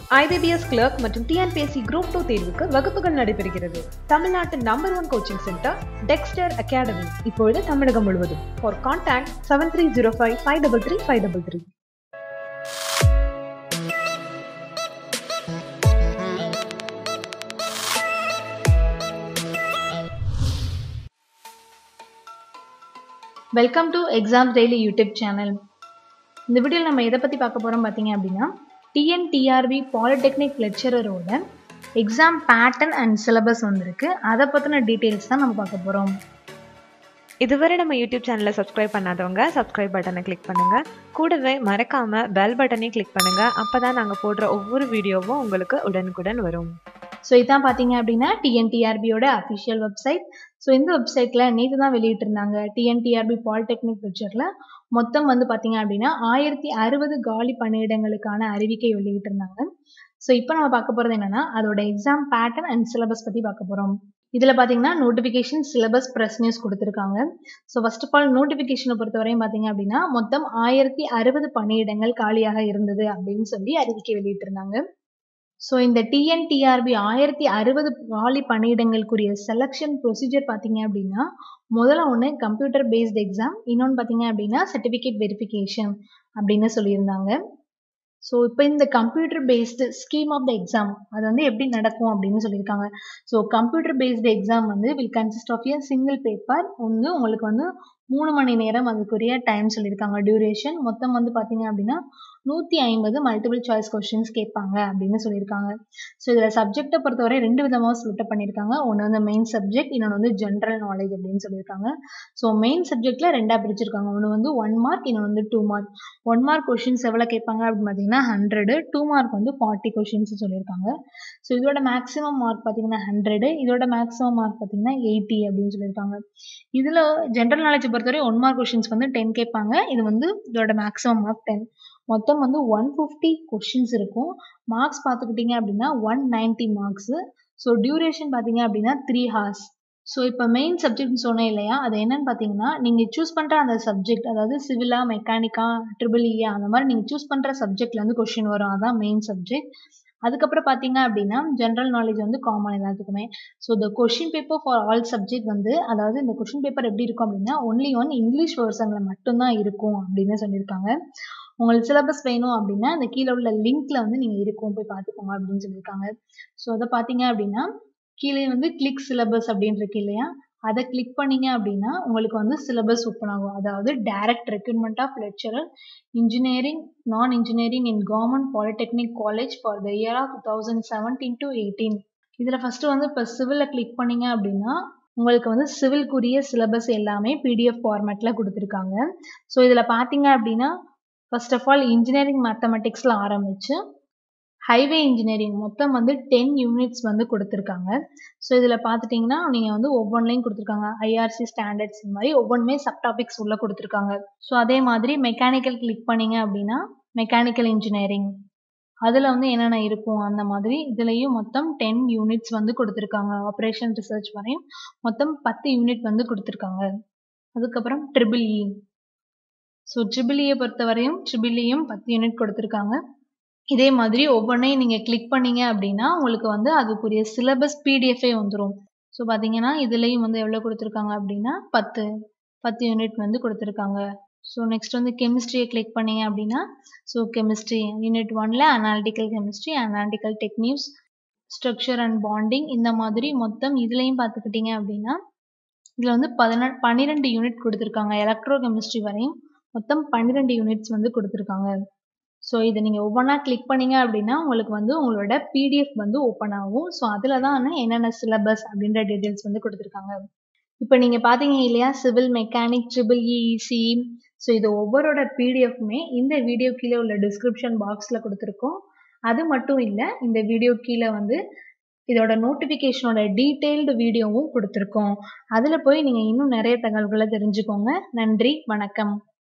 IBPS clerk மற்றும் TNPSC group two தேர்வுக்கு வகுப்புகள் நடைபெறுகிறது தமிழ்நாட்டின் number one coaching centre Dexter academy இப்பொழுது தமிழகம் முழுவதும் for contact seven three zero five five double three five double three welcome to exams daily YouTube channel இந்த வீடியோவில் நம்ம எதை பற்றி பார்க்க போகிறோம் பார்த்தீங்க அப்படின்னா டிஎன்டிஆர்பி பாலிடெக்னிக் லெக்சரரோட எக்ஸாம் பேட்டர்ன் அண்ட் சிலபஸ் வந்திருக்கு அதை பற்றின டீட்டெயில்ஸ் தான் நம்ம பார்க்க போகிறோம் இதுவரை நம்ம யூடியூப் சேனலை சப்ஸ்கிரைப் பண்ணாதவங்க சப்ஸ்கிரைப் பட்டனை கிளிக் பண்ணுங்க கூடவே மறக்காம பெல் பட்டனையும் கிளிக் பண்ணுங்க அப்பதான் நாங்க போடுற ஒவ்வொரு வீடியோவும் உங்களுக்கு உடனுக்குடன் வரும் ஸோ இதான் பார்த்தீங்க அப்படின்னா டிஎன்டிஆர்பியோட அஃபிஷியல் வெப்சைட் ஸோ இந்த வெப்சைட்டில் நேற்று தான் வெளியிட்டிருந்தாங்க டிஎன்டிஆர்பி பாலிடெக்னிக் லெக்சரில் மொத்தம் வந்து பார்த்தீங்க அப்படின்னா ஆயிரத்தி அறுபது காலி பணியிடங்களுக்கான அறிவிக்கை வெளியிட்டிருந்தாங்க ஸோ இப்போ நம்ம பார்க்க போகிறது என்னன்னா அதோட எக்ஸாம் பேட்டர்ன் அண்ட் சிலபஸ் பற்றி பார்க்க போகிறோம் இதில் பார்த்தீங்கன்னா நோட்டிஃபிகேஷன் சிலபஸ் ப்ரெஸ் நியூஸ் கொடுத்துருக்காங்க ஸோ ஃபர்ஸ்ட் ஆஃப் ஆல் நோட்டிஃபிகேஷனை பொறுத்தவரையும் பார்த்தீங்க அப்படின்னா மொத்தம் ஆயிரத்தி அறுபது பணியிடங்கள் காலியாக இருந்தது அப்படின்னு சொல்லி அறிவிக்கை வெளியிட்டிருந்தாங்க ஸோ இந்த டிஎன்டிஆர்பி ஆயிரத்தி அறுபது காலி பணியிடங்களுக்குரிய செலெக்ஷன் ப்ரொசீஜர் பார்த்தீங்க அப்படின்னா முதல்ல ஒன்று கம்ப்யூட்டர் பேஸ்ட் எக்ஸாம் இன்னொன்று பார்த்தீங்க அப்படின்னா சர்டிஃபிகேட் வெரிஃபிகேஷன் அப்படின்னு சொல்லியிருந்தாங்க ஸோ இப்போ இந்த computer based scheme of the exam அது வந்து எப்படி நடக்கும் அப்படின்னு சொல்லியிருக்காங்க ஸோ கம்ப்யூட்டர் பேஸ்டு எக்ஸாம் வந்து will consist of a single paper வந்து உங்களுக்கு வந்து மூணு மணி நேரம் அதுக்குரிய டைம் சொல்லியிருக்காங்க டியூரேஷன் மொத்தம் வந்து பார்த்தீங்க அப்படின்னா நூற்றி ஐம்பது மல்டிபிள் சாய்ஸ் கொஸ்டின்ஸ் கேட்பாங்க அப்படின்னு சொல்லியிருக்காங்க ஸோ இதில் சப்ஜெக்டை பொறுத்தவரை ரெண்டு விதமாக ஸ்பிளிட் பண்ணியிருக்காங்க ஒன்று வந்து மெயின் சப்ஜெக்ட் இன்னொன்று வந்து ஜென்ரல் நாலேஜ் அப்படின்னு சொல்லியிருக்காங்க ஸோ மெயின் சப்ஜெக்டில் ரெண்டாக பிரிச்சிருக்காங்க ஒன்று வந்து ஒன் மார்க் இன்னொன்று வந்து two mark one mark questions எவ்வளோ கேட்பாங்க அப்படின்னு பார்த்தீங்கன்னா ஹண்ட்ரடு டூ மார்க் வந்து ஃபார்ட்டி கொஷின்ஸ் சொல்லியிருக்காங்க ஸோ இதோட மேக்ஸிமம் மார்க் பார்த்தீங்கன்னா ஹண்ட்ரடு இதோட மேக்ஸிமம் மார்க் பார்த்தீங்கன்னா எயிட்டி அப்படின்னு சொல்லியிருக்காங்க இதில் ஜென்ரல் நாலேஜ் பொறுத்தவரை ஒன் மார்க் கொஷின்ஸ் வந்து டென் கேட்பாங்க இது வந்து இதோட மேக்ஸிமம் மார்க் டென் மொத்தம் வந்து ஒன் ஃபிஃப்டி கொஷின்ஸ் இருக்கும் மார்க்ஸ் பார்த்துக்கிட்டிங்க அப்படின்னா one ninety marks so duration பார்த்தீங்க அப்படின்னா த்ரீ ஹார்ஸ் ஸோ இப்போ மெயின் சப்ஜெக்ட்னு சொன்னேன் இல்லையா அது என்னன்னு பார்த்தீங்கன்னா நீங்கள் சூஸ் பண்ணுற அந்த சப்ஜெக்ட் அதாவது சிவிலா மெக்கானிக்கா ட்ரிபிள் இயா அந்த மாதிரி நீங்கள் சூஸ் பண்ணுற சப்ஜெக்ட்லேருந்து கொஷின் வரும் அதான் மெயின் சப்ஜெக்ட் அதுக்கப்புறம் பார்த்தீங்க அப்படின்னா ஜென்ரல் நாலேஜ் வந்து காமன் எல்லாத்துக்குமே so the question paper for all subject வந்து அதாவது இந்த கொஷின் பேப்பர் எப்படி இருக்கும் அப்படின்னா ஒன்லி ஒன் இங்கிலீஷ் வேர்ஷனில் மட்டும்தான் இருக்கும் அப்படின்னு சொல்லியிருக்காங்க உங்களுக்கு சிலபஸ் வேணும் அப்படின்னா அந்த கீழே உள்ள லிங்க்ல வந்து நீங்கள் இருக்கும் போய் பார்த்துக்கோங்க அப்படின்னு சொல்லியிருக்காங்க ஸோ அதை பார்த்தீங்க அப்படின்னா கீழே வந்து கிளிக் சிலபஸ் அப்படின்னு இருக்கு இல்லையா அதை கிளிக் பண்ணீங்க அப்படின்னா உங்களுக்கு வந்து சிலபஸ் ஓப்பன் ஆகும் அதாவது direct recruitment of lecturer engineering non engineering in government polytechnic college for the year of two thousand seventeen to eighteen இதில் ஃபஸ்ட்டு வந்து இப்போ சிவிலில் கிளிக் பண்ணீங்க அப்படின்னா உங்களுக்கு வந்து சிவில்குரிய சிலபஸ் எல்லாமே பிடிஎஃப் ஃபார்மேட்டில் கொடுத்துருக்காங்க ஸோ இதில் பார்த்தீங்க அப்படின்னா ஃபர்ஸ்ட் ஆஃப் ஆல் இன்ஜினியரிங் மேத்தமெட்டிக்ஸில் ஆரம்பித்து ஹைவே இன்ஜினியரிங் மொத்தம் வந்து டென் யூனிட்ஸ் வந்து கொடுத்துருக்காங்க ஸோ இதில் பார்த்துட்டிங்கன்னா நீங்கள் வந்து ஒவ்வொன்றிலையும் கொடுத்துருக்காங்க ஐஆர்சி ஸ்டாண்டர்ட்ஸ் இந்த மாதிரி ஒவ்வொன்றுமே சப் டாபிக்ஸ் உள்ளே கொடுத்துருக்காங்க ஸோ அதே மாதிரி மெக்கானிக்கல் கிளிக் பண்ணீங்க அப்படின்னா மெக்கானிக்கல் இன்ஜினியரிங் அதில் வந்து என்னென்ன இருக்கும் அந்த மாதிரி இதுலேயும் மொத்தம் டென் யூனிட்ஸ் வந்து கொடுத்துருக்காங்க ஆப்ரேஷன் ரிசர்ச் வரையும் மொத்தம் பத்து யூனிட் வந்து கொடுத்துருக்காங்க அதுக்கப்புறம் ட்ரிபிள் இ ஸோ ட்ரிபிளியை பொறுத்தவரையும் ட்ரிபிளியும் பத்து யூனிட் கொடுத்துருக்காங்க இதே மாதிரி ஒவ்வொன்றையும் நீங்கள் கிளிக் பண்ணீங்க அப்படின்னா உங்களுக்கு வந்து அதுக்குரிய சிலபஸ் பிடிஎஃபே வந்துடும் ஸோ பார்த்தீங்கன்னா இதுலேயும் வந்து எவ்வளோ கொடுத்துருக்காங்க அப்படின்னா பத்து பத்து யூனிட் வந்து கொடுத்துருக்காங்க ஸோ நெக்ஸ்ட் வந்து கெமிஸ்ட்ரியை கிளிக் பண்ணீங்க அப்படின்னா ஸோ கெமிஸ்ட்ரி யூனிட் ஒனில் analytical chemistry analytical techniques structure and bonding இந்த மாதிரி மொத்தம் இதுலேயும் பார்த்துக்கிட்டிங்க அப்படின்னா இதில் வந்து பதினெ பன்னிரெண்டு யூனிட் கொடுத்துருக்காங்க எலக்ட்ரோ கெமிஸ்ட்ரி வரையும் மொத்தம் பன்னிரெண்டு யூனிட்ஸ் வந்து கொடுத்துருக்காங்க ஸோ இதை நீங்கள் ஒவ்வொன்றா கிளிக் பண்ணீங்க அப்படின்னா உங்களுக்கு வந்து உங்களோட பிடிஎஃப் வந்து ஓப்பன் ஆகும் ஸோ அதில் தான் என்னென்ன சிலபஸ் அப்படின்ற டீட்டெயில்ஸ் வந்து கொடுத்துருக்காங்க இப்போ நீங்கள் பார்த்தீங்க இல்லையா civil mechanic triple EEC so இது ஒவ்வொருட பிடிஎஃப்மே இந்த வீடியோ கீழே உள்ள டிஸ்கிரிப்ஷன் பாக்ஸில் கொடுத்துருக்கோம் அது மட்டும் இல்லை இந்த வீடியோ கீழே வந்து இதோட நோட்டிஃபிகேஷனோட டீட்டெயில்டு வீடியோவும் கொடுத்துருக்கோம் அதில் போய் நீங்கள் இன்னும் நிறைய தகவல்களை தெரிஞ்சுக்கோங்க நன்றி வணக்கம்